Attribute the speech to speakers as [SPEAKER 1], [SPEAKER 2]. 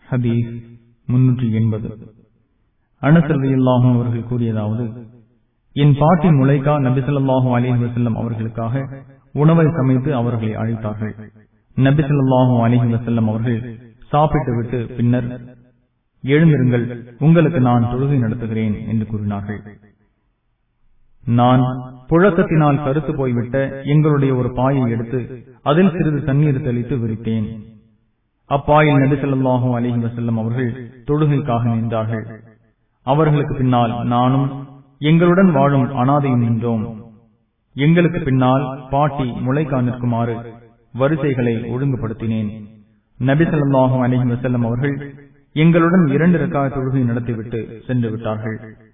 [SPEAKER 1] ஹதீஸ் முன்னூற்றி எண்பது அனசரதியில்லாகும் அவர்கள் கூறியதாவது என் பாட்டி முளைக்கா நபிசல்லாஹும் அலி வசல்லம் அவர்களுக்காக உணவை சமைத்து அவர்களை அழைத்தார்கள் நபிசல்லாஹும் அலி வசல்லம் அவர்கள் சாப்பிட்டு விட்டு பின்னர் எழுந்திருங்கள் உங்களுக்கு நான் தொழுகை நடத்துகிறேன் என்று கூறினார்கள் நான் புழக்கத்தினால் கருத்து போய்விட்ட எங்களுடைய ஒரு பாயை எடுத்து அதில் சிறிது தண்ணீர் தெளித்து விரித்தேன் அப்பாயில் நபிசல்லாஹும் அலிஹி வசல்லம் அவர்கள் தொழுகைக்காக நின்றார்கள் அவர்களுக்கு பின்னால் நானும் எங்களுடன் வாழும் அனாதையும் நின்றோம் எங்களுக்கு பின்னால் பாட்டி முளைக்கா நிற்குமாறு வரிசைகளை ஒழுங்குபடுத்தினேன் நபிசல்லாஹும் அலிஹி வசல்லம் அவர்கள் எங்களுடன் இரண்டு ரக்காய தொழுகை நடத்திவிட்டு சென்று விட்டார்கள்